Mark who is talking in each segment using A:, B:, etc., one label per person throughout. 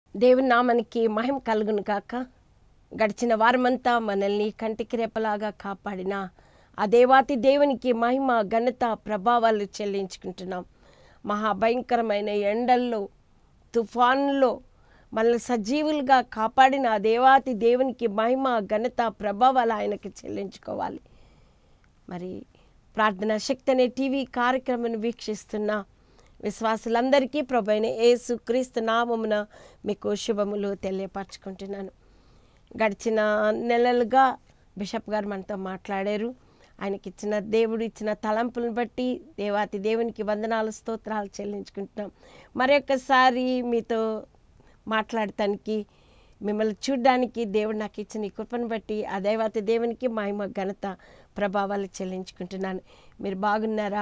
A: దేవుని నామానికి మహిమ కలుగును గాక గడిచిన వారమంతా మనల్ని కంటికి రెప్పలాగా కాపాడిన ఆ దేవాతి దేవునికి మహిమ ఘనత ప్రభావాలు చెల్లించుకుంటున్నాం మహాభయంకరమైన ఎండల్లో తుఫానులో మనల్ని సజీవులుగా కాపాడిన ఆ దేవాతి దేవునికి మహిమ ఘనత ప్రభావాలు ఆయనకి చెల్లించుకోవాలి మరి ప్రార్థనా శక్తి అనే టీవీ కార్యక్రమం వీక్షిస్తున్న విశ్వాసులందరికీ ప్రభైన యేసు క్రీస్తు నామమున మీకు శుభములు తెలియపరచుకుంటున్నాను గడిచిన నెలలుగా బిషప్ గారు మనతో మాట్లాడారు ఆయనకి ఇచ్చిన దేవుడు ఇచ్చిన తలంపులను బట్టి దేవాతి దేవునికి వందనాలు స్తోత్రాలు చెల్లించుకుంటున్నాం మరొకసారి మీతో మాట్లాడటానికి మిమ్మల్ని చూడడానికి దేవుడు నాకు ఇచ్చిన ఈ కృపను బట్టి ఆ దేవాతి దేవునికి మహిమ ఘనత ప్రభావాలు చెల్లించుకుంటున్నాను మీరు బాగున్నారా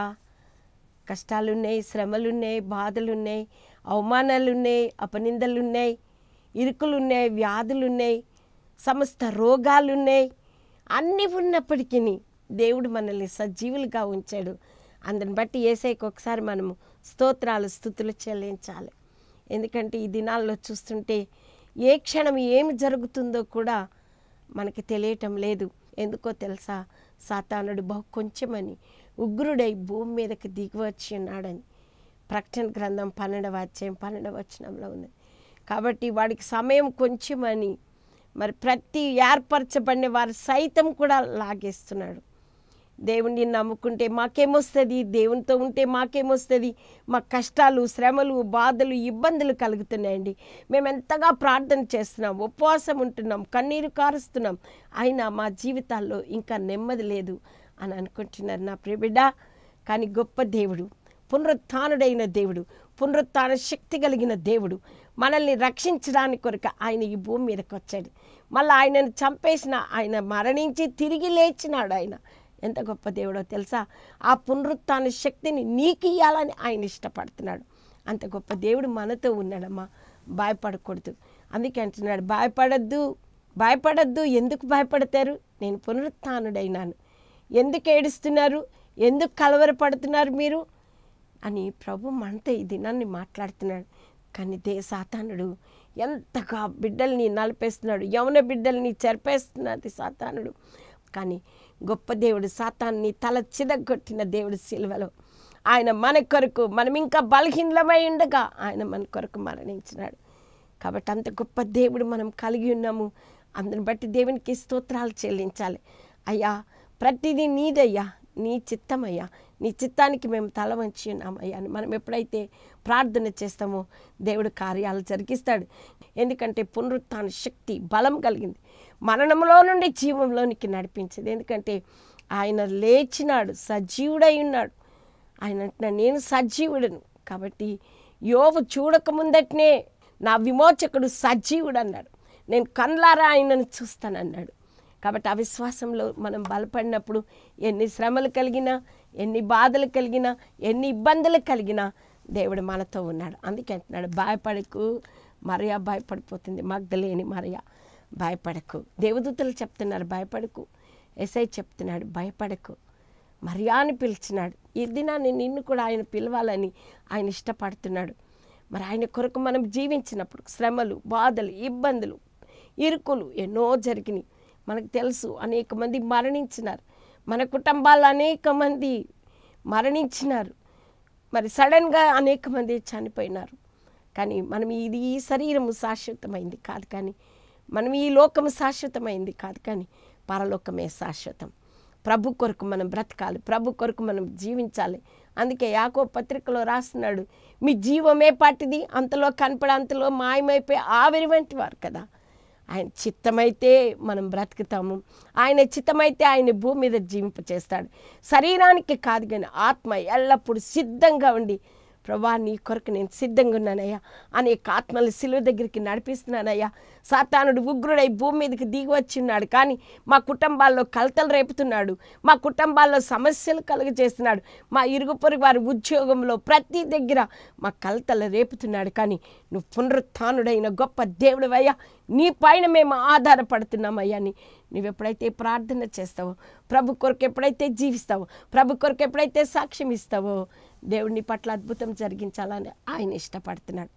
A: కష్టాలు ఉన్నాయి శ్రమలు ఉన్నాయి బాధలు ఉన్నాయి అవమానాలు ఉన్నాయి అపనిందలు ఉన్నాయి ఇరుకులు ఉన్నాయి వ్యాధులు ఉన్నాయి సమస్త రోగాలు ఉన్నాయి అన్నీ ఉన్నప్పటికీ దేవుడు మనల్ని సజీవులుగా ఉంచాడు అందుని బట్టి ఏసైకి ఒకసారి మనము స్తోత్రాలు స్థుతులు చెల్లించాలి ఎందుకంటే ఈ దినాల్లో చూస్తుంటే ఏ క్షణం ఏమి జరుగుతుందో కూడా మనకి తెలియటం లేదు ఎందుకో తెలుసా సాతానుడు బహు కొంచెమని ఉగ్రుడై భూమి మీదకి దిగివచ్చి ఉన్నాడని ప్రకటన గ్రంథం పన్నెండవ అధ్యాయం పన్నెండవ వచనంలో ఉన్నది కాబట్టి వాడికి సమయం కొంచెమని మరి ప్రతి ఏర్పరచబడిన వారు సైతం కూడా లాగేస్తున్నాడు దేవుణ్ణి నమ్ముకుంటే మాకేమొస్తుంది దేవునితో ఉంటే మాకేమొస్తుంది మా కష్టాలు శ్రమలు బాధలు ఇబ్బందులు కలుగుతున్నాయండి మేము ఎంతగా ప్రార్థన చేస్తున్నాం ఉపవాసం ఉంటున్నాం కన్నీరు కారుస్తున్నాం అయినా మా జీవితాల్లో ఇంకా నెమ్మది లేదు అని అనుకుంటున్నారు నా ప్రియబిడ్డ కానీ గొప్ప దేవుడు పునరుత్డైన దేవుడు పునరుత్న శక్తి కలిగిన దేవుడు మనల్ని రక్షించడానికి కొరకు ఆయన ఈ భూమి మీదకి వచ్చాడు మళ్ళీ ఆయనను చంపేసిన ఆయన మరణించి తిరిగి లేచినాడు ఆయన ఎంత గొప్ప దేవుడో తెలుసా ఆ పునరుత్న శక్తిని నీకు ఇవ్వాలని ఆయన ఇష్టపడుతున్నాడు అంత గొప్ప దేవుడు మనతో ఉన్నాడమ్మా భయపడకూడదు అందుకే అంటున్నాడు భయపడద్దు భయపడద్దు ఎందుకు భయపడతారు నేను పునరుత్డైనాను ఎందుకు ఏడుస్తున్నారు ఎందుకు కలవరపడుతున్నారు మీరు అని ప్రభు మనతో ఈ దినాన్ని మాట్లాడుతున్నాడు కానీ దే సాతానుడు ఎంతగా బిడ్డల్ని నలిపేస్తున్నాడు యవన బిడ్డల్ని చెరిపేస్తున్నది సాతానుడు కానీ గొప్ప దేవుడు సాతాన్ని తల చిదగొట్టిన దేవుడు సిలువలో ఆయన మన కొరకు మనం ఇంకా బలహీనమై ఉండగా ఆయన మన కొరకు మరణించినాడు కాబట్టి అంత గొప్ప దేవుడు మనం కలిగి ఉన్నాము అందుని బట్టి దేవునికి స్తోత్రాలు చెల్లించాలి అయ్యా ప్రతిదీ నీదయ్యా నీ చిత్తమయ్యా నీ చిత్తానికి మేము తల వంచి ఉన్నామయ్యా అని మనం ఎప్పుడైతే ప్రార్థన చేస్తామో దేవుడు కార్యాలు జరిగిస్తాడు ఎందుకంటే పునరుత్న శక్తి బలం కలిగింది మరణంలో నుండి జీవంలోనికి నడిపించింది ఎందుకంటే ఆయన లేచినాడు సజీవుడై ఉన్నాడు ఆయన అంటున్నాడు నేను సజీవుడను కాబట్టి యోవు చూడక ముందటనే నా విమోచకుడు సజీవుడు అన్నాడు నేను కన్లారా ఆయనను చూస్తానన్నాడు కాబట్టి అవిశ్వాసంలో మనం బలపడినప్పుడు ఎన్ని శ్రమలు కలిగినా ఎన్ని బాధలు కలిగినా ఎన్ని ఇబ్బందులు కలిగినా దేవుడు మనతో ఉన్నాడు అందుకే అంటున్నాడు భయపడకు మరియా భయపడిపోతుంది మగ్ధలేని మరియా భయపడకు దేవదూతలు చెప్తున్నారు భయపడకు ఎస్ఐ చెప్తున్నాడు భయపడకు మరియా అని పిలిచినాడు ఈ దినాన్ని నిన్ను కూడా ఆయన పిలవాలని ఆయన ఇష్టపడుతున్నాడు మరి ఆయన కొరకు మనం జీవించినప్పుడు శ్రమలు బాధలు ఇబ్బందులు ఇరుకులు ఎన్నో జరిగినాయి మనకు తెలుసు అనేక మంది మరణించినారు మన కుటుంబాల్లో అనేక మంది మరణించినారు మరి సడన్గా అనేక మంది చనిపోయినారు కానీ మనం ఇది ఈ శరీరము శాశ్వతమైంది కాదు కానీ మనం ఈ లోకము శాశ్వతమైంది కాదు కానీ పరలోకమే శాశ్వతం ప్రభు కొరకు మనం బ్రతకాలి ప్రభు కొరకు మనం జీవించాలి అందుకే యాకో పత్రికలో రాస్తున్నాడు మీ జీవమే పట్టిది అంతలో కనపడ అంతలో మాయమైపోయి ఆవిరి వంటి వారు కదా ఆయన చిత్తమైతే మనం బ్రతుకుతాము ఆయన చిత్తమైతే ఆయన భూమి మీద జీవింపచేస్తాడు శరీరానికి కాదు కానీ ఆత్మ ఎల్లప్పుడూ సిద్ధంగా ఉండి ప్రభా నీ కొరకు నేను సిద్ధంగా ఉన్నానయ్యా అనేక ఆత్మలు సిలువ దగ్గరికి నడిపిస్తున్నానయ్యా సాతానుడు ఉగ్రుడై భూమి మీదకి దిగి వచ్చిన్నాడు కానీ మా కుటుంబాల్లో కలతలు రేపుతున్నాడు మా కుటుంబాల్లో సమస్యలు కలుగజేస్తున్నాడు మా ఇరుగు పొరుగు వారి ఉద్యోగంలో ప్రతి దగ్గర మా కలతలు రేపుతున్నాడు కానీ నువ్వు పునరుత్డైన గొప్ప దేవుడివయ్యా నీ పైన మేము ఆధారపడుతున్నామయ్యా అని నువ్వు ఎప్పుడైతే ప్రార్థన చేస్తావో ప్రభు కొరకు ఎప్పుడైతే జీవిస్తావో ప్రభు కొరకు ఎప్పుడైతే సాక్ష్యం ఇస్తావో దేవుడిని పట్ల అద్భుతం జరిగించాలని ఆయన ఇష్టపడుతున్నాడు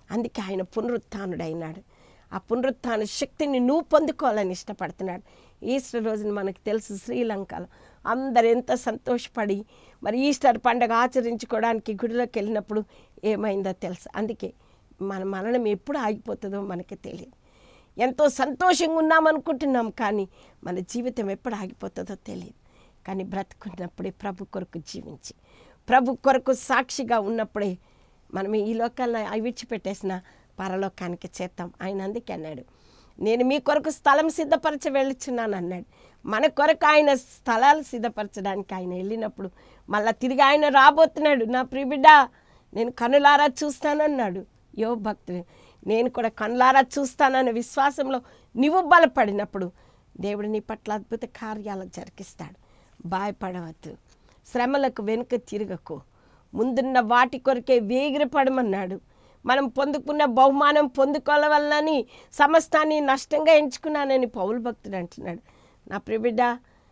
A: అందుకే ఆయన పునరుత్నుడైనాడు ఆ పునరుత్థాన శక్తిని నువ్వు పొందుకోవాలని ఇష్టపడుతున్నాడు ఈస్టర్ రోజున మనకు తెలుసు శ్రీలంకలో అందరు ఎంత సంతోషపడి మరి ఈస్టర్ పండగ ఆచరించుకోవడానికి గుడిలోకి వెళ్ళినప్పుడు ఏమైందో తెలుసు అందుకే మన మరణం ఎప్పుడు ఆగిపోతుందో మనకి తెలియదు ఎంతో సంతోషంగా ఉన్నామనుకుంటున్నాం కానీ మన జీవితం ఎప్పుడు ఆగిపోతుందో తెలియదు కానీ బ్రతుకున్నప్పుడే ప్రభు కొరకు జీవించి ప్రభు కొరకు సాక్షిగా ఉన్నప్పుడే మనం ఈ లోకాల్లో అవి విడిచిపెట్టేసిన పరలోకానికి చేద్దాం ఆయన అందుకే అన్నాడు నేను మీ కొరకు స్థలం సిద్ధపరచ వెళ్ళుచున్నాను అన్నాడు మన కొరకు ఆయన స్థలాలు సిద్ధపరచడానికి ఆయన వెళ్ళినప్పుడు మళ్ళా తిరిగి ఆయన రాబోతున్నాడు నా ప్రిబిడ్డ నేను కనులారా చూస్తానన్నాడు యో భక్తుడు నేను కూడా కనులారా చూస్తానన్న విశ్వాసంలో నువ్వు బలపడినప్పుడు దేవుడు నీ పట్ల అద్భుత కార్యాలు జరిగిస్తాడు భయపడవద్దు శ్రమలకు వెనుక తిరగకు ముందున్న వాటి కొరకే వేగిరపడమన్నాడు మనం పొందుకున్న బహుమానం పొందుకోవాలని సమస్తాన్ని నష్టంగా ఎంచుకున్నానని పౌలు భక్తుడు అంటున్నాడు నా ప్రిబిడ్డ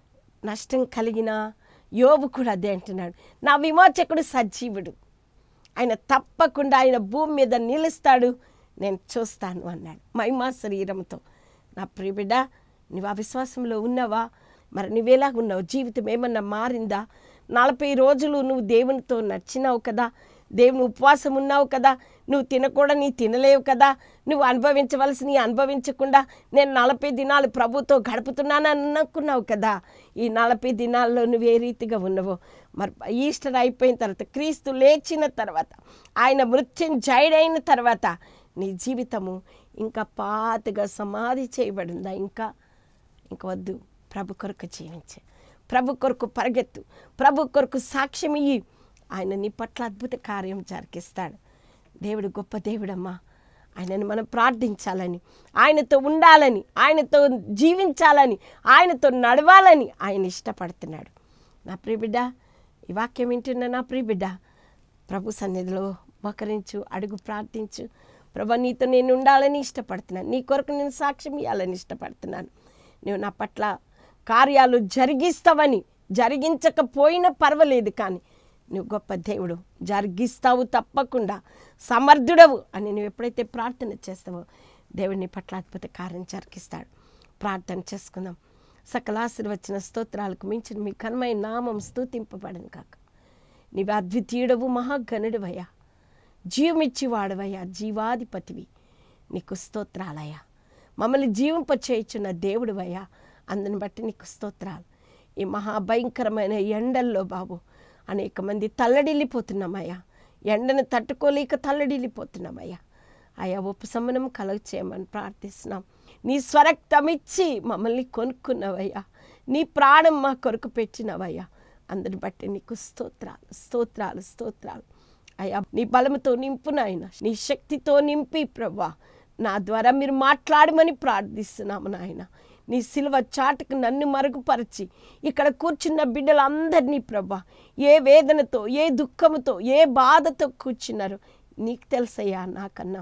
A: నష్టం కలిగిన యోబు కూడా అదే అంటున్నాడు నా విమోచకుడు సజీవుడు ఆయన తప్పకుండా ఆయన భూమి మీద నిలుస్తాడు నేను చూస్తాను అన్నాడు మహిమా శరీరంతో నా ప్రియబిడ్డ నువ్వు ఆ విశ్వాసంలో ఉన్నావా మరి నువ్వేలా ఉన్నావు జీవితం ఏమన్నా మారిందా నలభై రోజులు నువ్వు దేవునితో నడిచినావు కదా దేవుని ఉపవాసం ఉన్నావు కదా నువ్వు తినకూడని తినలేవు కదా నువ్వు అనుభవించవలసినవి అనుభవించకుండా నేను నలభై దినాలు ప్రభుతో గడుపుతున్నాను అనుకున్నావు కదా ఈ నలభై దినాల్లో నువ్వు ఏ రీతిగా ఉన్నావో మరి ఈస్టర్ అయిపోయిన తర్వాత క్రీస్తు లేచిన తర్వాత ఆయన మృత్యుం జైడైన తర్వాత నీ జీవితము ఇంకా పాతగా సమాధి చేయబడిందా ఇంకా ఇంక వద్దు ప్రభు కొరకు జీవించే ప్రభు కొరకు పరిగెత్తు ప్రభు కొరకు సాక్ష్యం ఇయ్యి ఆయన నీ పట్ల అద్భుత కార్యం జరిగిస్తాడు దేవుడు గొప్ప దేవుడమ్మా ఆయనను మనం ప్రార్థించాలని ఆయనతో ఉండాలని ఆయనతో జీవించాలని ఆయనతో నడవాలని ఆయన ఇష్టపడుతున్నాడు నా ప్రియబిడ్డ ఈ వాక్యం వింటున్న నా ప్రియబిడ్డ ప్రభు సన్నిధిలో మోకరించు అడుగు ప్రార్థించు ప్రభు నీతో నేను ఉండాలని ఇష్టపడుతున్నాను నీ కొరకు నేను సాక్ష్యం ఇవ్వాలని ఇష్టపడుతున్నాను నువ్వు నా పట్ల కార్యాలు జరిగిస్తావని జరిగించకపోయినా పర్వాలేదు కానీ నువ్వు గొప్ప దేవుడు జరిగిస్తావు తప్పకుండా సమర్థుడవు అని నువ్వు ఎప్పుడైతే ప్రార్థన చేస్తావో దేవుడు నీ పట్ల అద్భుత కార్యం జరిగిస్తాడు ప్రార్థన చేసుకుందాం సకల ఆశీర్వచన స్తోత్రాలకు మించిన మీ కనమైన నామం స్తూతింపబడను కాక నీవు అద్వితీయుడవు మహాగణుడివయ్యా జీవమిచ్చి వాడవయ్యా జీవాధిపతివి నీకు స్తోత్రాలయ్యా మమ్మల్ని జీవింప చేయుచున్న దేవుడివయ్యా అందుని బట్టి నీకు స్తోత్రాలు ఈ మహాభయంకరమైన ఎండల్లో బాబు అనేక మంది తల్లడిల్లిపోతున్నామయ్యా ఎండను తట్టుకోలేక తల్లడిల్లిపోతున్నామయ్యా అయా ఉపశమనం కలుగ చేయమని ప్రార్థిస్తున్నాం నీ స్వరక్తమిచ్చి మమ్మల్ని కొనుక్కున్నావయ్యా నీ ప్రాణం మా కొరకు పెట్టినవయ్యా అందుని బట్టి నీకు స్తోత్రాలు స్తోత్రాలు స్తోత్రాలు అయ్యా నీ బలముతో నింపు నాయన నీ శక్తితో నింపి ప్రభా నా ద్వారా మీరు మాట్లాడమని ప్రార్థిస్తున్నాము నాయన నీ సిలువ చాటుకు నన్ను మరుగుపరిచి ఇక్కడ కూర్చున్న బిడ్డలందరినీ ప్రభా ఏ వేదనతో ఏ దుఃఖముతో ఏ బాధతో కూర్చున్నారు నీకు తెలుసయ్యా నాకన్నా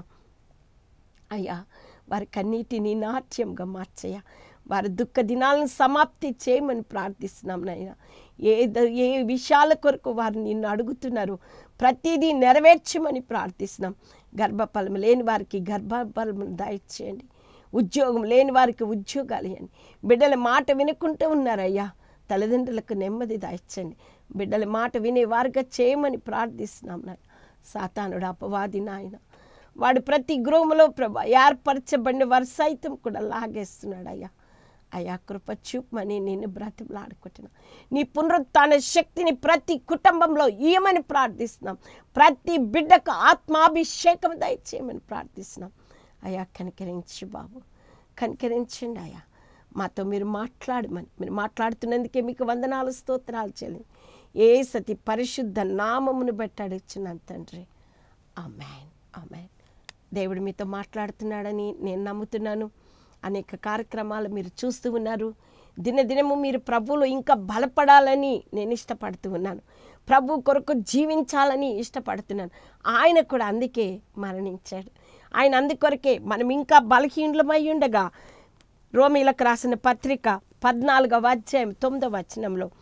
A: అయ్యా వారి కన్నీటిని నాట్యంగా మార్చయ్యా వారి దుఃఖ దినాలను సమాప్తి చేయమని ప్రార్థిస్తున్నాం నాయన ఏ ద- ఏ విషయాల కొరకు వారు నిన్ను అడుగుతున్నారు ప్రతిదీ నెరవేర్చమని ప్రార్థిస్తున్నాం గర్భఫలం లేని వారికి గర్భఫలం దయచేయండి ఉద్యోగం లేని వారికి ఉద్యోగాలు ఇవ్వండి బిడ్డల మాట వినుకుంటూ ఉన్నారయ్యా తల్లిదండ్రులకు నెమ్మది దాయించండి బిడ్డల మాట వినే వారుగా చేయమని ప్రార్థిస్తున్నాం నాయన సాతానుడు అపవాది నాయన వాడు ప్రతి గృహంలో ప్రభా ఏర్పరచబడిన వారు సైతం కూడా లాగేస్తున్నాడు అయ్యా అయ్యా కృప చూపమని నేను బ్రతిమలాడుకుంటున్నా నీ పునరుత్న శక్తిని ప్రతి కుటుంబంలో ఇయమని ప్రార్థిస్తున్నాం ప్రతి బిడ్డకు ఆత్మాభిషేకం దయచేయమని ప్రార్థిస్తున్నాం అయ్యా కనికరించి బాబు కనికరించండి అయ్యా మాతో మీరు మాట్లాడమని మీరు మాట్లాడుతున్నందుకే మీకు వందనాలు స్తోత్రాలు చెల్లి ఏ సతి పరిశుద్ధ నామమును బట్టి అడుగుచున్నాను తండ్రి ఆమెన్ ఆమెన్ దేవుడు మీతో మాట్లాడుతున్నాడని నేను నమ్ముతున్నాను అనేక కార్యక్రమాలు మీరు చూస్తూ ఉన్నారు దినదినము మీరు ప్రభువులో ఇంకా బలపడాలని నేను ఇష్టపడుతూ ఉన్నాను ప్రభు కొరకు జీవించాలని ఇష్టపడుతున్నాను ఆయన కూడా అందుకే మరణించాడు ఆయన అందుకొరకే మనం ఇంకా బలహీనమై ఉండగా రోమిలకు రాసిన పత్రిక పద్నాలుగవ అధ్యాయం తొమ్మిదవ వచనంలో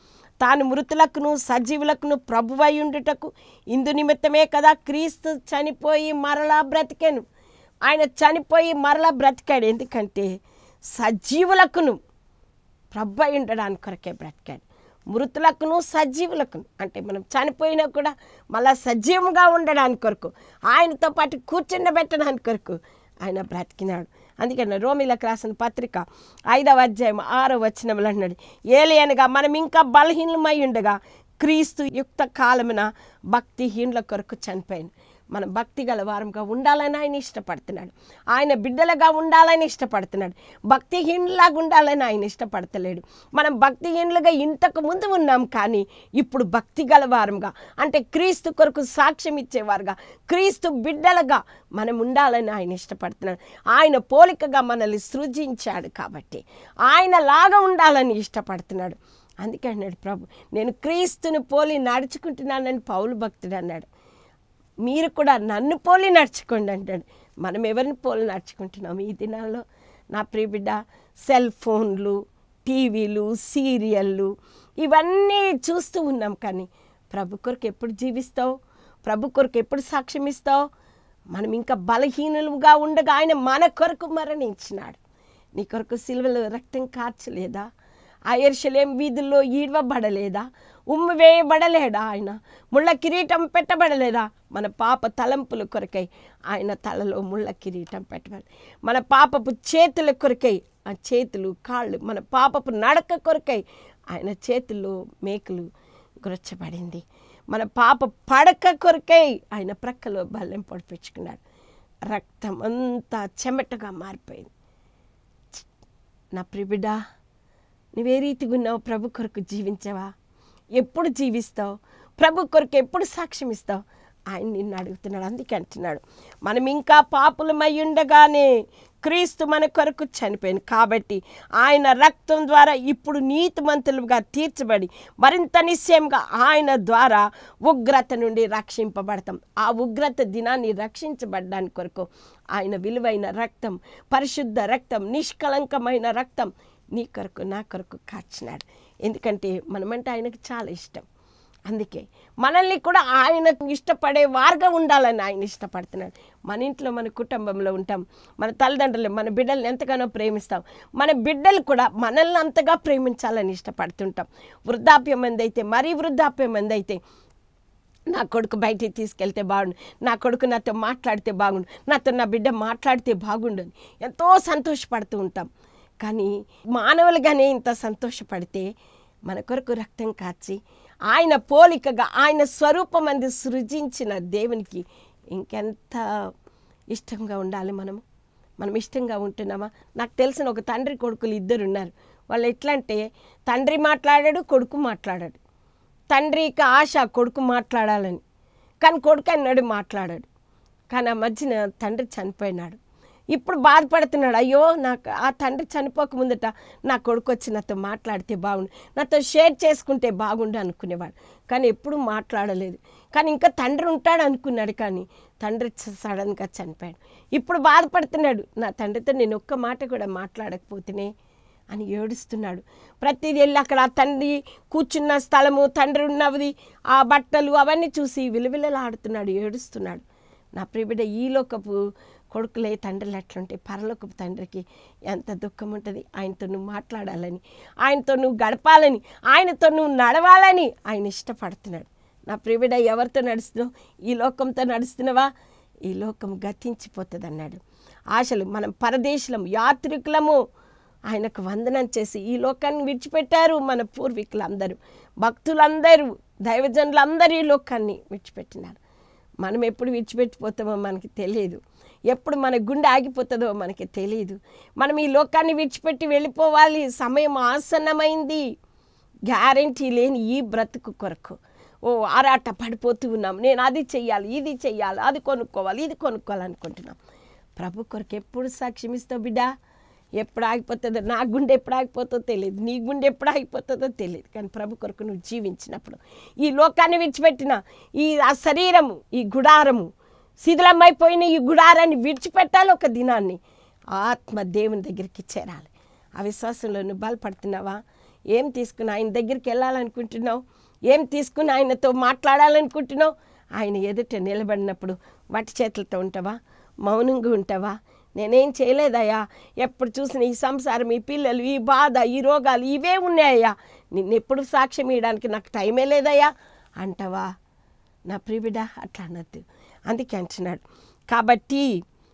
A: తాను మృతులకును సజీవులకును ప్రభువై ఉండుటకు ఇందు నిమిత్తమే కదా క్రీస్తు చనిపోయి మరలా బ్రతికాను ఆయన చనిపోయి మరలా బ్రతికాడు ఎందుకంటే సజీవులకును ప్రభు అయి ఉండడానికి కొరకే బ్రతికాడు మృతులకును సజీవులకును అంటే మనం చనిపోయినా కూడా మళ్ళా సజీవంగా ఉండడానికి కొరకు ఆయనతో పాటు కూర్చుండబెట్టడానికి కొరకు ఆయన బ్రతికినాడు అందుకని రోమిలకు రాసిన పత్రిక ఐదవ అధ్యాయం ఆరో వచనంలో అన్నాడు ఏలియనగా మనం ఇంకా బలహీనమై ఉండగా క్రీస్తు యుక్త కాలమున భక్తిహీనుల కొరకు చనిపోయాను మనం భక్తి గల వారంగా ఉండాలని ఆయన ఇష్టపడుతున్నాడు ఆయన బిడ్డలుగా ఉండాలని ఇష్టపడుతున్నాడు భక్తిహీనులాగా ఉండాలని ఆయన ఇష్టపడతలేడు మనం భక్తిహీనులుగా ఇంతకు ముందు ఉన్నాం కానీ ఇప్పుడు భక్తి గల వారంగా అంటే క్రీస్తు కొరకు సాక్ష్యం ఇచ్చేవారుగా క్రీస్తు బిడ్డలుగా మనం ఉండాలని ఆయన ఇష్టపడుతున్నాడు ఆయన పోలికగా మనల్ని సృజించాడు కాబట్టి ఆయన లాగా ఉండాలని ఇష్టపడుతున్నాడు అందుకే అన్నాడు ప్రభు నేను క్రీస్తుని పోలి నడుచుకుంటున్నానని పౌలు భక్తుడు అన్నాడు మీరు కూడా నన్ను పోలి నడుచుకోండి అంటాడు మనం ఎవరిని పోలి నడుచుకుంటున్నాం ఈ దినాల్లో నా ప్రియ బిడ్డ సెల్ ఫోన్లు టీవీలు సీరియళ్ళు ఇవన్నీ చూస్తూ ఉన్నాం కానీ ప్రభు కొరకు ఎప్పుడు జీవిస్తావు ప్రభు కొరకు ఎప్పుడు సాక్ష్యం ఇస్తావు మనం ఇంకా బలహీనులుగా ఉండగా ఆయన మన కొరకు మరణించినాడు నీ కొరకు సిలువలో రక్తం కార్చలేదా ఆ ఎరుషలేం వీధుల్లో ఈడవబడలేదా ఉమ్ము వేయబడలేదా ఆయన ముళ్ళ కిరీటం పెట్టబడలేదా మన పాప తలంపుల కొరకై ఆయన తలలో ముళ్ళ కిరీటం పెట్టబడి మన పాపపు చేతుల కొరకై ఆ చేతులు కాళ్ళు మన పాపపు నడక కొరకై ఆయన చేతుల్లో మేకులు గురచ్చబడింది మన పాప పడక కొరకై ఆయన ప్రక్కలో బల్లెం పొడిపించుకున్నాడు రక్తం అంతా చెమటగా మారిపోయింది నా ప్రిబిడ నువ్వే రీతిగా ఉన్నావు ప్రభు కొరకు జీవించావా ఎప్పుడు జీవిస్తావు ప్రభు కొరకు ఎప్పుడు సాక్ష్యం ఇస్తావు ఆయన నిన్ను అడుగుతున్నాడు అందుకే అంటున్నాడు మనం ఇంకా పాపులమై ఉండగానే క్రీస్తు మన కొరకు చనిపోయింది కాబట్టి ఆయన రక్తం ద్వారా ఇప్పుడు నీతిమంతులుగా తీర్చబడి మరింత నిశ్చయంగా ఆయన ద్వారా ఉగ్రత నుండి రక్షింపబడతాం ఆ ఉగ్రత దినాన్ని రక్షించబడడానికి కొరకు ఆయన విలువైన రక్తం పరిశుద్ధ రక్తం నిష్కలంకమైన రక్తం నీ కొరకు నా కొరకు కాచినాడు ఎందుకంటే మనమంటే ఆయనకు చాలా ఇష్టం అందుకే మనల్ని కూడా ఆయనకు ఇష్టపడే వారుగా ఉండాలని ఆయన ఇష్టపడుతున్నాడు మన ఇంట్లో మన కుటుంబంలో ఉంటాం మన తల్లిదండ్రులు మన బిడ్డల్ని ఎంతగానో ప్రేమిస్తాం మన బిడ్డలు కూడా మనల్ని అంతగా ప్రేమించాలని ఇష్టపడుతుంటాం వృద్ధాప్యం మంది అయితే మరీ వృద్ధాప్యం మంది అయితే నా కొడుకు బయటికి తీసుకెళ్తే బాగుండు నా కొడుకు నాతో మాట్లాడితే బాగుండు నాతో నా బిడ్డ మాట్లాడితే బాగుండు అని ఎంతో సంతోషపడుతూ ఉంటాం కానీ మానవులుగానే ఇంత సంతోషపడితే మన కొరకు రక్తం కాచి ఆయన పోలికగా ఆయన స్వరూపం అంది సృజించిన దేవునికి ఇంకెంత ఇష్టంగా ఉండాలి మనము మనం ఇష్టంగా ఉంటున్నామా నాకు తెలిసిన ఒక తండ్రి కొడుకులు ఇద్దరు ఉన్నారు వాళ్ళు ఎట్లా అంటే తండ్రి మాట్లాడాడు కొడుకు మాట్లాడాడు తండ్రికి ఆశ కొడుకు మాట్లాడాలని కానీ కొడుకు అన్నాడు మాట్లాడాడు కానీ ఆ మధ్యన తండ్రి చనిపోయినాడు ఇప్పుడు బాధపడుతున్నాడు అయ్యో నాకు ఆ తండ్రి చనిపోక ముందట నా కొడుకు వచ్చి నాతో మాట్లాడితే బాగుండు నాతో షేర్ చేసుకుంటే బాగుండు అనుకునేవాడు కానీ ఎప్పుడు మాట్లాడలేదు కానీ ఇంకా తండ్రి ఉంటాడు అనుకున్నాడు కానీ తండ్రి చ- సడన్గా చనిపోయాడు ఇప్పుడు బాధపడుతున్నాడు నా తండ్రితో నేను ఒక్క మాట కూడా మాట్లాడకపోతేనే అని ఏడుస్తున్నాడు ప్రతిదీ వెళ్ళి అక్కడ ఆ తండ్రి కూర్చున్న స్థలము తండ్రి ఉన్నది ఆ బట్టలు అవన్నీ చూసి విలువిలలాడుతున్నాడు ఏడుస్తున్నాడు నా ప్రియబిడ్డ ఈ లోకపు కొడుకులే తండ్రులు ఎట్లుంటే పరలోకపు తండ్రికి ఎంత దుఃఖం ఉంటుంది ఆయనతో నువ్వు మాట్లాడాలని ఆయనతో నువ్వు గడపాలని ఆయనతో నువ్వు నడవాలని ఆయన ఇష్టపడుతున్నాడు నా ప్రియబిడ్డ ఎవరితో నడుస్తున్నావు ఈ లోకంతో నడుస్తున్నావా ఈ లోకం గతించిపోతుంది అన్నాడు ఆశలు మనం పరదేశులం యాత్రికులము ఆయనకు వందనం చేసి ఈ లోకాన్ని విడిచిపెట్టారు మన పూర్వీకులందరూ భక్తులందరూ దైవజనులందరూ ఈ లోకాన్ని విడిచిపెట్టినారు మనం ఎప్పుడు విడిచిపెట్టిపోతామో మనకి తెలియదు ఎప్పుడు మన గుండె ఆగిపోతుందో మనకి తెలియదు మనం ఈ లోకాన్ని విడిచిపెట్టి వెళ్ళిపోవాలి సమయం ఆసన్నమైంది గ్యారంటీ లేని ఈ బ్రతుకు కొరకు ఓ ఆరాట పడిపోతూ ఉన్నాం నేను అది చెయ్యాలి ఇది చెయ్యాలి అది కొనుక్కోవాలి ఇది కొనుక్కోవాలనుకుంటున్నాం ప్రభు కొరకు ఎప్పుడు సాక్ష్యం ఇస్తావు బిడ్డ ఎప్పుడు ఆగిపోతుందో నా గుండె ఎప్పుడు ఆగిపోతుందో తెలియదు నీ గుండె ఎప్పుడు ఆగిపోతుందో తెలియదు కానీ ప్రభు కొరకు నువ్వు జీవించినప్పుడు ఈ లోకాన్ని విడిచిపెట్టిన ఈ ఆ శరీరము ఈ గుడారము శిథిలమైపోయిన ఈ గుడారాన్ని విడిచిపెట్టాలి ఒక దినాన్ని ఆత్మ దేవుని దగ్గరికి చేరాలి ఆ విశ్వాసంలో నువ్వు బలపడుతున్నావా ఏం తీసుకుని ఆయన దగ్గరికి వెళ్ళాలనుకుంటున్నావు ఏం తీసుకుని ఆయనతో మాట్లాడాలనుకుంటున్నావు ఆయన ఎదుట నిలబడినప్పుడు వట్టి చేతులతో ఉంటావా మౌనంగా ఉంటావా నేనేం చేయలేదయ్యా ఎప్పుడు చూసిన ఈ సంసారం ఈ పిల్లలు ఈ బాధ ఈ రోగాలు ఇవే ఉన్నాయ్యా నిన్ను ఎప్పుడు సాక్ష్యం ఇవ్వడానికి నాకు టైమే లేదయ్యా అంటావా నా ప్రిబిడ అట్లా అనద్దు అందుకే అంటున్నాడు కాబట్టి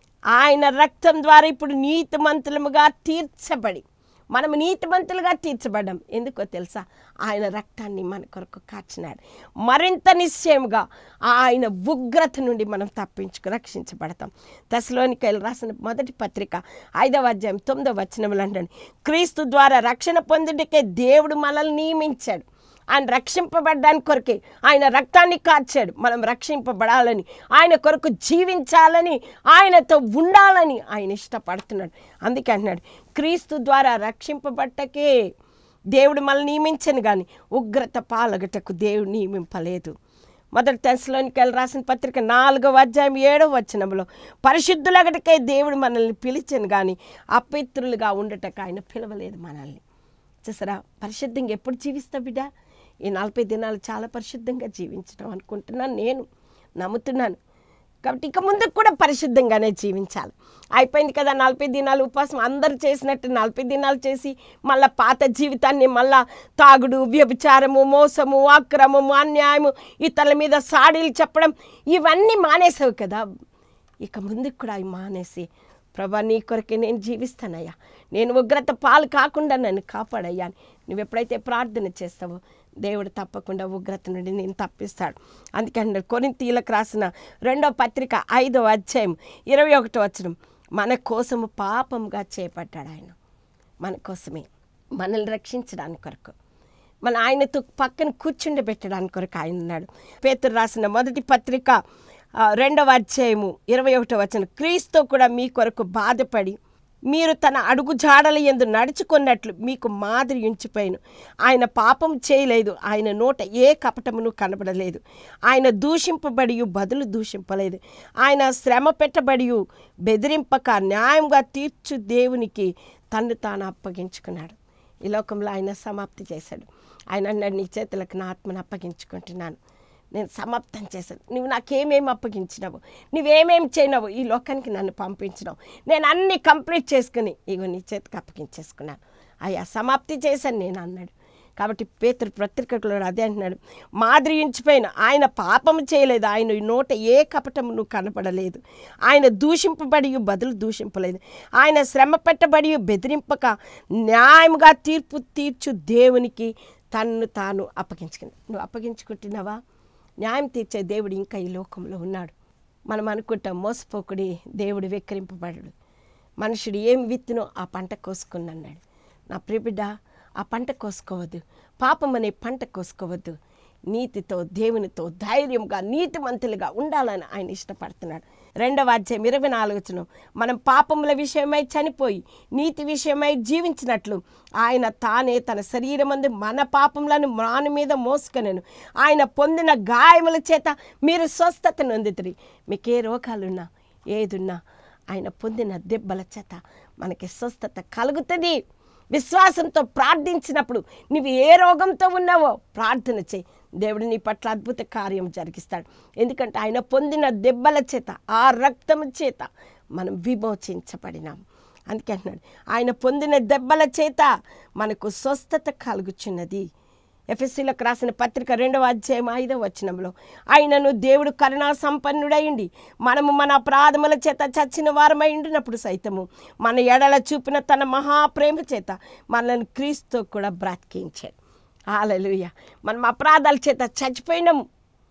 A: ఆయన రక్తం ద్వారా ఇప్పుడు నీతిమంతులముగా తీర్చబడి మనం నీతిమంతులుగా తీర్చబడ్డాం ఎందుకో తెలుసా ఆయన రక్తాన్ని మన కొరకు కాచినాడు మరింత నిశ్చయముగా ఆయన ఉగ్రత నుండి మనం తప్పించుకు రక్షించబడతాం దశలోనికైలు రాసిన మొదటి పత్రిక ఐదవ అధ్యాయం తొమ్మిదవ వచనములు అంటండి క్రీస్తు ద్వారా రక్షణ పొందుటకే దేవుడు మనల్ని నియమించాడు ఆయన రక్షింపబడ్డానికి కొరకే ఆయన రక్తాన్ని కార్చాడు మనం రక్షింపబడాలని ఆయన కొరకు జీవించాలని ఆయనతో ఉండాలని ఆయన ఇష్టపడుతున్నాడు అందుకే అంటున్నాడు క్రీస్తు ద్వారా రక్షింపబట్టకే దేవుడు మనల్ని నియమించను కానీ ఉగ్రత పాలగటకు దేవుడు నియమింపలేదు మొదటి తెశలోనికి వెళ్ళి రాసిన పత్రిక నాలుగవ అధ్యాయం ఏడవ వచనంలో పరిశుద్ధులగటకే దేవుడు మనల్ని పిలిచను కానీ అపిత్రులుగా ఉండటకు ఆయన పిలవలేదు మనల్ని చూసారా పరిశుద్ధంగా ఎప్పుడు జీవిస్తావు బిడ్డ ఈ నలభై దినాలు చాలా పరిశుద్ధంగా జీవించడం అనుకుంటున్నాను నేను నమ్ముతున్నాను కాబట్టి ఇక ముందుకు కూడా పరిశుద్ధంగానే జీవించాలి అయిపోయింది కదా నలభై దినాలు ఉపవాసం అందరు చేసినట్టు నలభై దినాలు చేసి మళ్ళీ పాత జీవితాన్ని మళ్ళా తాగుడు వ్యభిచారము మోసము అక్రమము అన్యాయము ఇతరుల మీద సాడీలు చెప్పడం ఇవన్నీ మానేసావు కదా ఇక ముందుకు కూడా అవి మానేసి ప్రభా నీ కొరకే నేను జీవిస్తానయ్యా నేను ఉగ్రత పాలు కాకుండా నన్ను కాపాడయ్యా అని నువ్వు ఎప్పుడైతే ప్రార్థన చేస్తావో దేవుడు తప్పకుండా ఉగ్రత నుండి నేను తప్పిస్తాడు అందుకని కొరింతీలకు రాసిన రెండో పత్రిక ఐదో అధ్యాయం ఇరవై ఒకటో వచనం మన కోసము పాపంగా చేపట్టాడు ఆయన మన కోసమే మనల్ని రక్షించడానికి కొరకు మన ఆయనతో పక్కన కూర్చుండబెట్టడానికి కొరకు ఆయన ఉన్నాడు పేతురు రాసిన మొదటి పత్రిక ఆ, రెండవ అధ్యాయము ఇరవై ఒకటో వచనం క్రీస్తు కూడా మీ కొరకు బాధపడి మీరు తన అడుగు జాడల ఎందు నడుచుకున్నట్లు మీకు మాదిరి ఉంచిపోయిను ఆయన పాపం చేయలేదు ఆయన నోట ఏ కపటమును కనబడలేదు ఆయన దూషింపబడి బదులు దూషింపలేదు ఆయన శ్రమ పెట్టబడి బెదిరింపక న్యాయంగా తీర్చు దేవునికి తన్ను తాను అప్పగించుకున్నాడు ఈ లోకంలో ఆయన సమాప్తి చేశాడు ఆయన అన్నాడు నీ చేతులకు నా ఆత్మను అప్పగించుకుంటున్నాను నేను సమాప్తం చేశాను నువ్వు నాకేమేమి అప్పగించినావు నువ్వేమేమి చేయనావు ఈ లోకానికి నన్ను పంపించినావు నేను అన్ని కంప్లీట్ చేసుకుని ఇగో నీ చేతికి అప్పగించేసుకున్నాను అయ్యా సమాప్తి చేశాను నేను అన్నాడు కాబట్టి పేతురు పత్రికలో అదే అంటున్నాడు మాదిరి ఉంచిపోయిన ఆయన పాపం చేయలేదు ఆయన నోట ఏ కపటమును కనపడలేదు ఆయన దూషింపబడి బదులు దూషింపలేదు ఆయన శ్రమ పెట్టబడి బెదిరింపక న్యాయముగా తీర్పు తీర్చు దేవునికి తన్ను తాను అప్పగించుకుంది నువ్వు అప్పగించుకుంటున్నావా న్యాయం తీర్చే దేవుడు ఇంకా ఈ లోకంలో ఉన్నాడు మనం అనుకుంటాం మోసపోకుడి దేవుడు వెక్కిరింపబడడు మనుషుడు ఏం విత్తునో ఆ పంట కోసుకున్నాడు నా ప్రియబిడ్డ ఆ పంట కోసుకోవద్దు పాపం అనే పంట కోసుకోవద్దు నీతితో దేవునితో ధైర్యంగా నీతిమంతులుగా ఉండాలని ఆయన ఇష్టపడుతున్నాడు రెండవ అధ్యాయం ఇరవై నాలుగును మనం పాపముల విషయమై చనిపోయి నీతి విషయమై జీవించినట్లు ఆయన తానే తన శరీరమందు మన పాపములను మాను మీద మోసుకొనెను ఆయన పొందిన గాయముల చేత మీరు స్వస్థత నొందుతురి మీకు ఏ రోగాలున్నా ఏదున్నా ఆయన పొందిన దెబ్బల చేత మనకి స్వస్థత కలుగుతుంది విశ్వాసంతో ప్రార్థించినప్పుడు నువ్వు ఏ రోగంతో ఉన్నావో ప్రార్థన చేయి దేవుడు నీ పట్ల అద్భుత కార్యం జరిగిస్తాడు ఎందుకంటే ఆయన పొందిన దెబ్బల చేత ఆ రక్తము చేత మనం విమోచించబడినాం అందుకే అంటున్నాడు ఆయన పొందిన దెబ్బల చేత మనకు స్వస్థత కలుగుచున్నది ఎఫ్ఎస్సీలకు రాసిన పత్రిక రెండవ అధ్యాయం ఐదవ వచనంలో ఆయనను దేవుడు కరుణా సంపన్నుడైండి మనము మన అపరాధముల చేత చచ్చిన వారమై ఉండినప్పుడు సైతము మన ఎడల చూపిన తన మహాప్రేమ చేత మనల్ని క్రీస్తు కూడా బ్రతికించాడు హాలలుయ మనం అపరాధాల చేత చచ్చిపోయినాము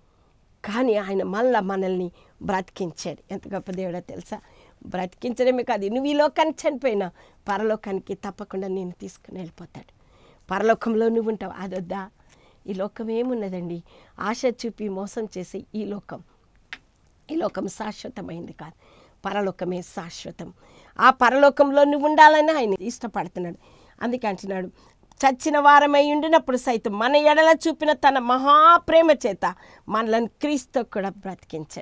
A: కానీ ఆయన మళ్ళా మనల్ని బ్రతికించాడు ఎంత గొప్ప దేవుడో తెలుసా బ్రతికించడమే కాదు నువ్వు ఈ లోకానికి చనిపోయినా పరలోకానికి తప్పకుండా నేను తీసుకుని వెళ్ళిపోతాడు పరలోకంలో నువ్వు ఉంటావు అదొద్దా ఈ లోకం ఏమున్నదండి ఆశ చూపి మోసం చేసే ఈ లోకం ఈ లోకం శాశ్వతమైంది కాదు పరలోకమే శాశ్వతం ఆ పరలోకంలో నువ్వు ఉండాలని ఆయన ఇష్టపడుతున్నాడు అందుకే అంటున్నాడు చచ్చిన వారమై ఉండినప్పుడు సైతం మన ఎడల చూపిన తన మహాప్రేమ చేత మనలను క్రీస్తు కూడా బ్రతికించాడు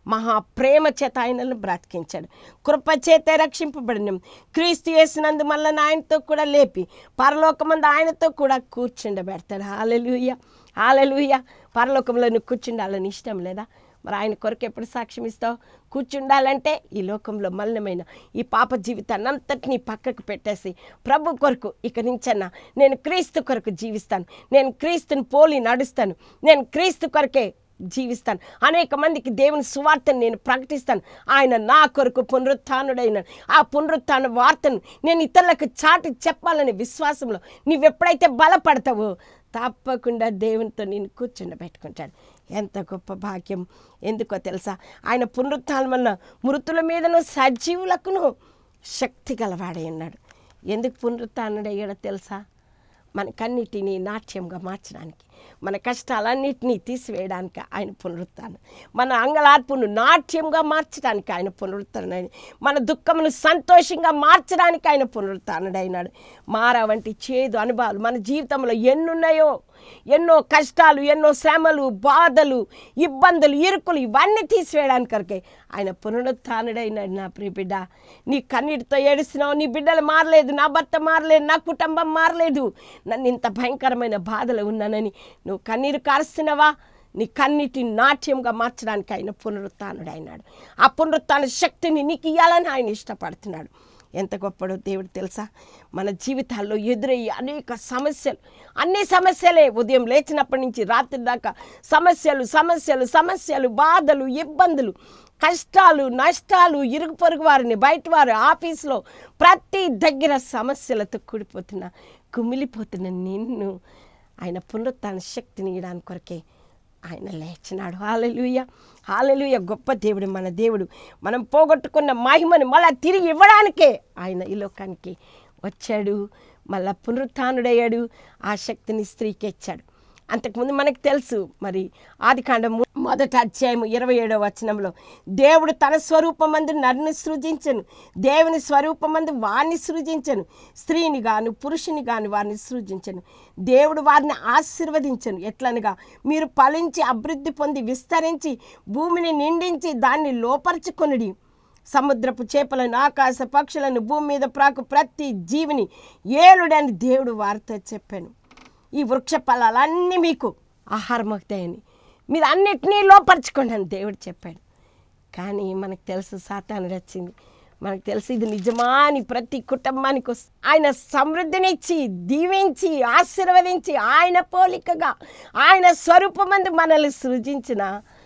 A: మహా ప్రేమ చేత ఆయనను బ్రతికించాడు కృప చేతే రక్షింపబడిన క్రీస్తు చేసినందు మళ్ళీ ఆయనతో కూడా లేపి పరలోకమందు ఆయనతో కూడా కూర్చుండబెడతాడు హాలెలుయ హాలెలుయ పరలోకంలో నువ్వు కూర్చుండాలని ఇష్టం లేదా మరి ఆయన కొరకు ఎప్పుడు సాక్ష్యం ఇస్తావు కూర్చుండాలంటే ఈ లోకంలో మలినమైన ఈ పాప జీవితాన్ని అంతటినీ పక్కకు పెట్టేసి ప్రభు కొరకు ఇక నుంచన్నా నేను క్రీస్తు కొరకు జీవిస్తాను నేను క్రీస్తుని పోలి నడుస్తాను నేను క్రీస్తు కొరకే జీవిస్తాను అనేక మందికి దేవుని సువార్తను నేను ప్రకటిస్తాను ఆయన నా కొరకు పునరుత్నుడైన ఆ పునరుత్న వార్తను నేను ఇతరులకు చాటి చెప్పాలనే విశ్వాసంలో నువ్వెప్పుడైతే బలపడతావో తప్పకుండా దేవునితో నేను కూర్చుండబెట్టుకుంటాడు ఎంత గొప్ప భాగ్యం ఎందుకో తెలుసా ఆయన పునరుత్థానం వలన మృతుల మీదను సజీవులకును శక్తి గలవాడై ఉన్నాడు ఎందుకు పునరుత్థానుడయ్యాడో తెలుసా మన కన్నిటిని నాట్యంగా మార్చడానికి మన కష్టాలన్నిటినీ తీసివేయడానికి ఆయన పునరుత్థానం మన అంగలార్పును నాట్యంగా మార్చడానికి ఆయన పునరుత్థానుడైన మన దుఃఖమును సంతోషంగా మార్చడానికి ఆయన పునరుత్థానుడైనాడు మారా వంటి చేదు అనుభవాలు మన జీవితంలో ఎన్నున్నాయో ఎన్నో కష్టాలు ఎన్నో శ్రమలు బాధలు ఇబ్బందులు ఇరుకులు ఇవన్నీ తీసివేయడానికి కొరకే ఆయన పునరుత్థానుడైనాడు నా ప్రియ బిడ్డ నీ కన్నీటితో ఏడుస్తున్నావు నీ బిడ్డలు మారలేదు నా భర్త మారలేదు నా కుటుంబం మారలేదు నన్ను ఇంత భయంకరమైన బాధలు ఉన్నానని నువ్వు కన్నీరు కారుస్తున్నావా నీ కన్నిటి నాట్యంగా మార్చడానికి ఆయన పునరుత్నుడు అయినాడు ఆ పునరుత్న శక్తిని నీకు ఇవ్వాలని ఆయన ఇష్టపడుతున్నాడు ఎంత గొప్పడో దేవుడు తెలుసా మన జీవితాల్లో ఎదురయ్యే అనేక సమస్యలు అన్ని సమస్యలే ఉదయం లేచినప్పటి నుంచి రాత్రి దాకా సమస్యలు సమస్యలు సమస్యలు బాధలు ఇబ్బందులు కష్టాలు నష్టాలు ఇరుగు పొరుగు వారిని బయట వారు ఆఫీస్లో ప్రతి దగ్గర సమస్యలతో కూడిపోతున్న కుమిలిపోతున్న నిన్ను ఆయన పునరుత్న శక్తిని ఇవ్వడానికి కొరకే ఆయన లేచినాడు హాలెలుయ హాలెలుయ గొప్ప దేవుడు మన దేవుడు మనం పోగొట్టుకున్న మహిమను మళ్ళా తిరిగి ఇవ్వడానికే ఆయన ఈ లోకానికి వచ్చాడు మళ్ళా పునరుత్డయ్యాడు ఆ శక్తిని స్త్రీకి ఇచ్చాడు అంతకుముందు మనకు తెలుసు మరి ఆది కాండము మొదటి అధ్యాయము ఇరవై ఏడవ వచనంలో దేవుడు తన స్వరూపమందు నన్ను సృజించను దేవుని స్వరూపమందు వారిని సృజించను స్త్రీని గాను పురుషుని గాను వారిని సృజించను దేవుడు వారిని ఆశీర్వదించను ఎట్లనగా మీరు ఫలించి అభివృద్ధి పొంది విస్తరించి భూమిని నిండించి దాన్ని లోపరుచుకొనుడి సముద్రపు చేపలను ఆకాశ పక్షులను భూమి మీద ప్రాకు ప్రతి జీవిని ఏలుడని దేవుడు వారితో చెప్పాను ఈ వృక్ష ఫలాలన్నీ మీకు ఆహారం అవుతాయని మీరు అన్నిటినీ లోపరుచుకోండి అని దేవుడు చెప్పాడు కానీ మనకు తెలుసు సాతానుడు వచ్చింది మనకు తెలుసు ఇది నిజమా అని ప్రతి కుటుంబానికి వస్- ఆయన సమృద్ధినిచ్చి దీవించి ఆశీర్వదించి ఆయన పోలికగా ఆయన స్వరూపమందు మనల్ని సృజించిన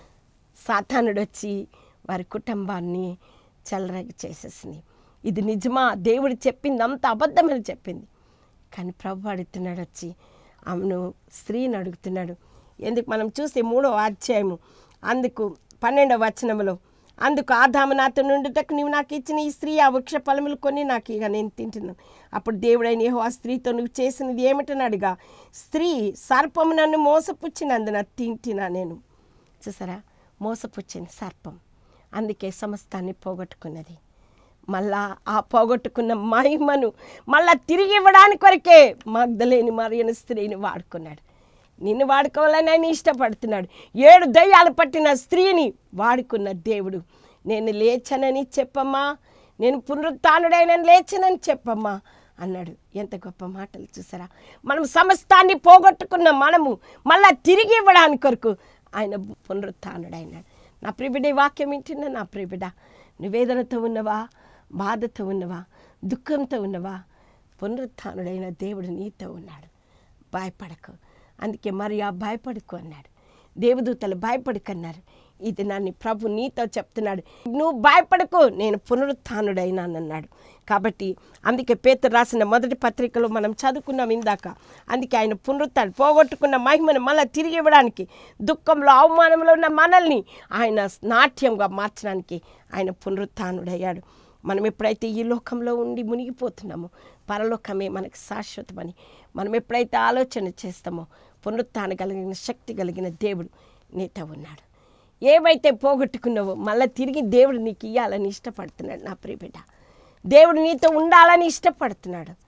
A: సాతానుడు వచ్చి వారి కుటుంబాన్ని చెలరగి చేసేసింది ఇది నిజమా దేవుడు చెప్పింది అంత అబద్ధమని చెప్పింది కానీ ప్రభు అడుగుతున్నాడు వచ్చి ఆమెను స్త్రీని అడుగుతున్నాడు ఎందుకు మనం చూస్తే మూడో అధ్యాయము అందుకు పన్నెండవ వచనంలో అందుకు ఆదాము నాతో నుండుటకు నీవు నాకు ఇచ్చిన ఈ స్త్రీ ఆ వృక్ష ఫలములు కొని నాకు ఇక నేను తింటున్నాను అప్పుడు దేవుడైన యెహోవా ఆ స్త్రీతో నువ్వు చేసినది ఏమిటని అడిగా స్త్రీ సర్పము నన్ను మోసపుచ్చినందున తింటినా నేను చూసారా మోసపుచ్చింది సర్పం అందుకే సమస్తాన్ని పోగొట్టుకున్నది మళ్ళా ఆ పోగొట్టుకున్న మహిమను మళ్ళా తిరిగి ఇవ్వడానికి కొరకే మగ్ధలేని మరియని స్త్రీని వాడుకున్నాడు నిన్ను వాడుకోవాలని ఆయన ఇష్టపడుతున్నాడు ఏడు దయ్యాలు పట్టిన స్త్రీని వాడుకున్న దేవుడు నేను లేచనని చెప్పమ్మా నేను పునరుత్డైన లేచనని చెప్పమ్మా అన్నాడు ఎంత గొప్ప మాటలు చూసారా మనం సమస్తాన్ని పోగొట్టుకున్న మనము మళ్ళా తిరిగి ఇవ్వడానికి కొరకు ఆయన పునరుత్డైనాడు నా ప్రిబిడ ఈ వాక్యం వింటున్నా నా ప్రిబిడ నివేదనతో ఉన్నవా బాధతో ఉన్నవా దుఃఖంతో ఉన్నవా పునరుత్డైన దేవుడు నీతో ఉన్నాడు భయపడకు అందుకే మరి ఆ భయపడకు అన్నాడు దేవదూతలు భయపడకన్నారు ఇది నన్ను ప్రభు నీతో చెప్తున్నాడు నువ్వు భయపడకు నేను పునరుత్డైనానన్నాడు కాబట్టి అందుకే పేతురు రాసిన మొదటి పత్రికలో మనం చదువుకున్నాం ఇందాక అందుకే ఆయన పునరుత్థాడు పోగొట్టుకున్న మహిమను మళ్ళీ తిరిగి ఇవ్వడానికి దుఃఖంలో అవమానంలో ఉన్న మనల్ని ఆయన నాట్యంగా మార్చడానికి ఆయన పునరుత్డయ్యాడు మనం ఎప్పుడైతే ఈ లోకంలో ఉండి మునిగిపోతున్నామో పరలోకమే మనకు శాశ్వతమని మనం ఎప్పుడైతే ఆలోచన చేస్తామో పునరుత్థాన కలిగిన శక్తి కలిగిన దేవుడు నీతో ఉన్నాడు ఏవైతే పోగొట్టుకున్నావో మళ్ళీ తిరిగి దేవుడు నీకు ఇవ్వాలని ఇష్టపడుతున్నాడు నా ప్రియ బిడ్డ దేవుడు నీతో ఉండాలని ఇష్టపడుతున్నాడు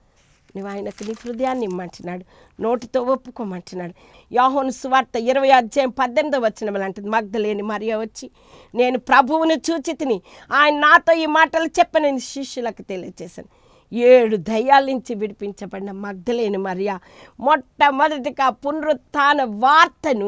A: నువ్వు ఆయనకు నీ హృదయాన్ని ఇమ్మంటున్నాడు నోటితో ఒప్పుకోమంటున్నాడు యాహోను సువార్త ఇరవై అధ్యాయం పద్దెనిమిదో వచ్చిన లాంటిది మగ్ధలేని మరియ వచ్చి నేను ప్రభువును చూచితిని ఆయన నాతో ఈ మాటలు చెప్పనని శిష్యులకు తెలియజేశాను ఏడు దయ్యాల నుంచి విడిపించబడిన మగ్ధలేని మరియ మొట్టమొదటిగా పునరుత్థాన వార్తను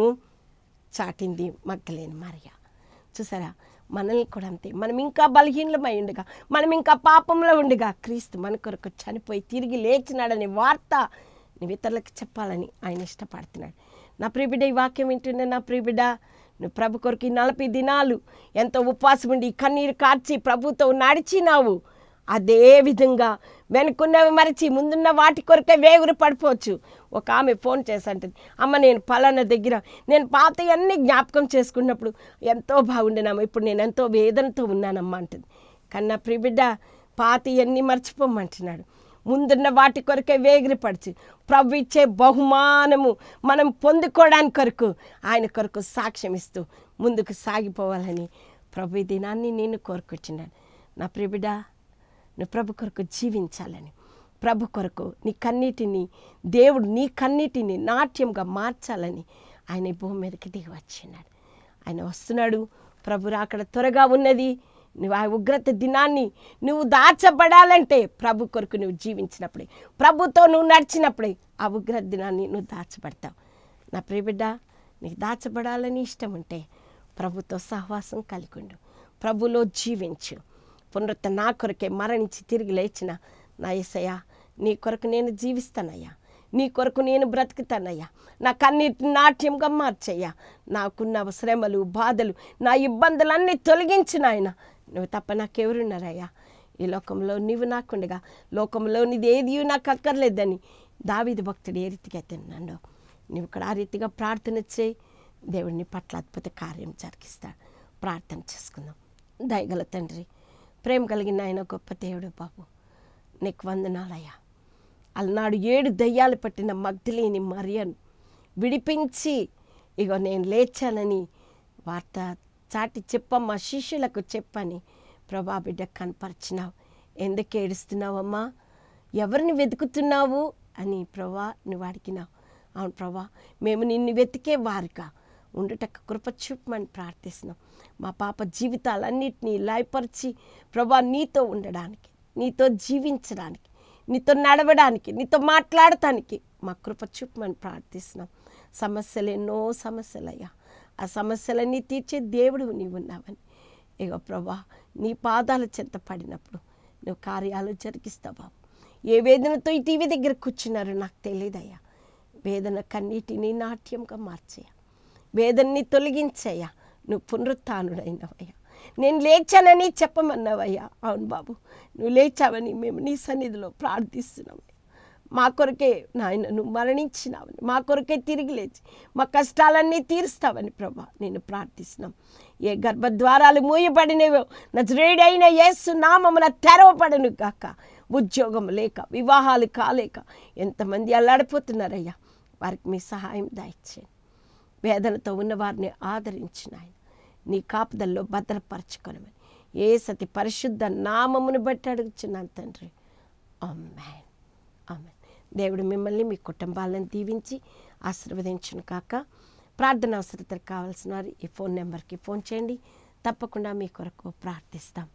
A: చాటింది మగ్ధలేని మరియ చూసారా మనల్ని కూడా అంతే మనం ఇంకా బలహీనమై ఉండగా మనం ఇంకా పాపంలో ఉండగా క్రీస్తు మన కొరకు చనిపోయి తిరిగి లేచినాడనే వార్త నువ్వు ఇతరులకు చెప్పాలని ఆయన ఇష్టపడుతున్నాడు నా ప్రియబిడ్డ ఈ వాక్యం వింటున్న నా ప్రియబిడ్డ నువ్వు ప్రభు కొరకు ఈ నలభై దినాలు ఎంతో ఉపవాసం ఉండి కన్నీరు కార్చి ప్రభుతో నడిచినావు అదే విధంగా వెనుకున్నవి మరిచి ముందున్న వాటి కొరకే వేగురు పడిపోవచ్చు ఒక ఆమె ఫోన్ చేసి అంటుంది అమ్మ నేను పలానా దగ్గర నేను పాత అన్ని జ్ఞాపకం చేసుకున్నప్పుడు ఎంతో బాగుండేనమ్మ ఇప్పుడు నేను ఎంతో వేదనతో ఉన్నానమ్మా అంటుంది కన్నా ప్రిబిడ్డ పాత అన్నీ మర్చిపోమంటున్నాడు ముందున్న వాటి కొరకే వేగిరిపడిచి ప్రభు ఇచ్చే బహుమానము మనం పొందుకోవడానికి కొరకు ఆయన కొరకు సాక్ష్యం ఇస్తూ ముందుకు సాగిపోవాలని ప్రభు ఈ దినాన్ని నేను కోరుకొచ్చినాడు నా ప్రిబిడ నువ్వు ప్రభు కొరకు జీవించాలని ప్రభు కొరకు నీ కన్నీటిని దేవుడు నీ కన్నీటిని నాట్యంగా మార్చాలని ఆయన ఈ భూమి మీదకి దిగి వచ్చినాడు ఆయన వస్తున్నాడు ప్రభు రాకడ త్వరగా ఉన్నది నువ్వు ఆ ఉగ్రత దినాన్ని నువ్వు దాచబడాలంటే ప్రభు కొరకు నువ్వు జీవించినప్పుడే ప్రభుతో నువ్వు నడిచినప్పుడే ఆ ఉగ్రత దినాన్ని నువ్వు దాచబడతావు నా ప్రియబిడ్డ నీకు దాచబడాలని ఇష్టం ఉంటే ప్రభుతో సహవాసం కలిగి ఉండు ప్రభులో జీవించు పునరుత్త నా కొరకే మరణించి తిరిగి లేచిన నా యేసయ్య నీ కొరకు నేను జీవిస్తానయ్యా నీ కొరకు నేను బ్రతుకుతానయ్యా నా కన్నీటి నాట్యంగా మార్చయ్యా నాకున్న శ్రమలు బాధలు నా ఇబ్బందులన్నీ తొలగించిన ఆయన నువ్వు తప్ప నాకెవరున్నారయ్యా ఈ లోకంలో నీవు నాకుండగా లోకంలో నీది ఏది నాకు అక్కర్లేదని దావీది భక్తుడు ఏ రీతిగా తిన్నాడు నువ్వు ఇక్కడ ఆ రీతిగా ప్రార్థన చేయి దేవుడిని పట్ల అద్భుత కార్యం జరిగిస్తాడు ప్రార్థన చేసుకుందాం దయగల తండ్రి ప్రేమ కలిగిన ఆయన గొప్ప దేవుడు బాబు నీకు వందనాలయ్యా అలనాడు ఏడు దయ్యాలు పట్టిన మగ్ధులేని మరియను విడిపించి ఇగో నేను లేచానని వార్త చాటి చెప్పమ్మా శిష్యులకు చెప్పని ప్రభా బిడ్డ కనపరిచినావు ఎందుకు ఏడుస్తున్నావమ్మా ఎవరిని వెతుకుతున్నావు అని ప్రభా నువ్వు అడిగినావు అవును ప్రభా మేము నిన్ను వెతికే వారిగా ఉండుటకు కృప చూపమని ప్రార్థిస్తున్నాం మా పాప జీవితాలన్నిటినీ లయపరిచి ప్రభా నీతో ఉండడానికి నీతో జీవించడానికి నీతో నడవడానికి నీతో మాట్లాడటానికి మా కృప చూపమని ప్రార్థిస్తున్నాం సమస్యలు ఎన్నో సమస్యలయ్యా ఆ సమస్యలన్నీ తీర్చే దేవుడు నీవు ఉన్నావని ఇగో ప్రభా నీ పాదాల చెంత పడినప్పుడు నువ్వు కార్యాలు జరిగిస్తావు బాబు ఏ వేదనతో ఈ టీవీ దగ్గర కూర్చున్నారో నాకు తెలియదయ్యా వేదన కన్నీటిని నాట్యంగా మార్చేయ వేదనని తొలగించయ్యా నువ్వు పునరుత్నుడైనవయ్యా నేను లేచానని చెప్పమన్నావయ్యా అవును బాబు నువ్వు లేచావని మేము నీ సన్నిధిలో ప్రార్థిస్తున్నాం మా కొరకే నాయన నువ్వు మరణించినావని మా కొరకే తిరిగి లేచి మా కష్టాలన్నీ తీరుస్తావని ప్రభా నేను ప్రార్థిస్తున్నాం ఏ గర్భద్వారాలు మూయబడినవో నజరేడైన యేసు నామమున తెరవబడను గాక ఉద్యోగం లేక వివాహాలు కాలేక ఎంతమంది అల్లాడిపోతున్నారయ్యా వారికి మీ సహాయం దాయిచ్చేయండి వేదనతో ఉన్న వారిని ఆదరించిన ఆయన నీ కాపుదల్లో భద్రపరచుకొనమని ఏ సతి పరిశుద్ధ నామమును బట్టి అడుగుచున్నాను తండ్రి అమ్మాన్ ఆమెన్ దేవుడు మిమ్మల్ని మీ కుటుంబాలను దీవించి ఆశీర్వదించును కాక ప్రార్థన అవసరతలు కావాల్సిన వారు ఈ ఫోన్ నెంబర్కి ఫోన్ చేయండి తప్పకుండా మీ కొరకు ప్రార్థిస్తాం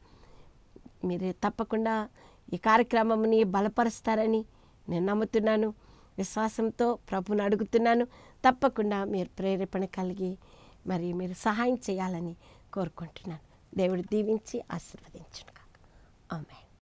A: మీరు తప్పకుండా ఈ కార్యక్రమంని బలపరుస్తారని నేను నమ్ముతున్నాను విశ్వాసంతో ప్రభుని అడుగుతున్నాను తప్పకుండా మీరు ప్రేరేపణ కలిగి మరి మీరు సహాయం చేయాలని కోరుకుంటున్నాను దేవుడు దీవించి ఆశీర్వదించును కాక ఆమె